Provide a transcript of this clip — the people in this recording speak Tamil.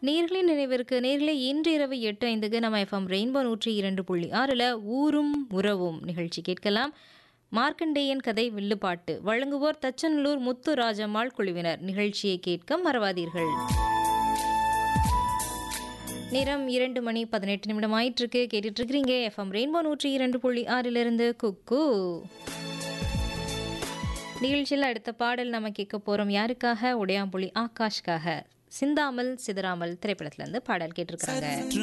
நேர்களின் நினைவிற்கு நேர்களே இன்று இரவு எட்டு ஐந்துக்கு நம்ம எஃப்எம் ரெயின்போ நூற்றி இரண்டு புள்ளி ஆறில் ஊரும் உறவும் நிகழ்ச்சி கேட்கலாம் மார்க்கண்டேயன் கதை வில்லுப்பாட்டு வழங்குவோர் தச்சநல்லூர் முத்து ராஜம்மாள் குழுவினர் நிகழ்ச்சியை கேட்க மறவாதீர்கள் நேரம் இரண்டு மணி பதினெட்டு நிமிடம் ஆயிட்டிருக்கு கேட்டுட்டு இருக்கிறீங்க எஃப்எம் ரெயின்போ நூற்றி இரண்டு புள்ளி ஆறிலிருந்து குக்கு நிகழ்ச்சியில் அடுத்த பாடல் நம்ம கேட்க போகிறோம் யாருக்காக உடையாம்புலி ஆகாஷ்காக சிந்தாமல் சிதறாமல் திரைப்படத்துலேருந்து பாடல் கேட்டிருக்காங்க சற்று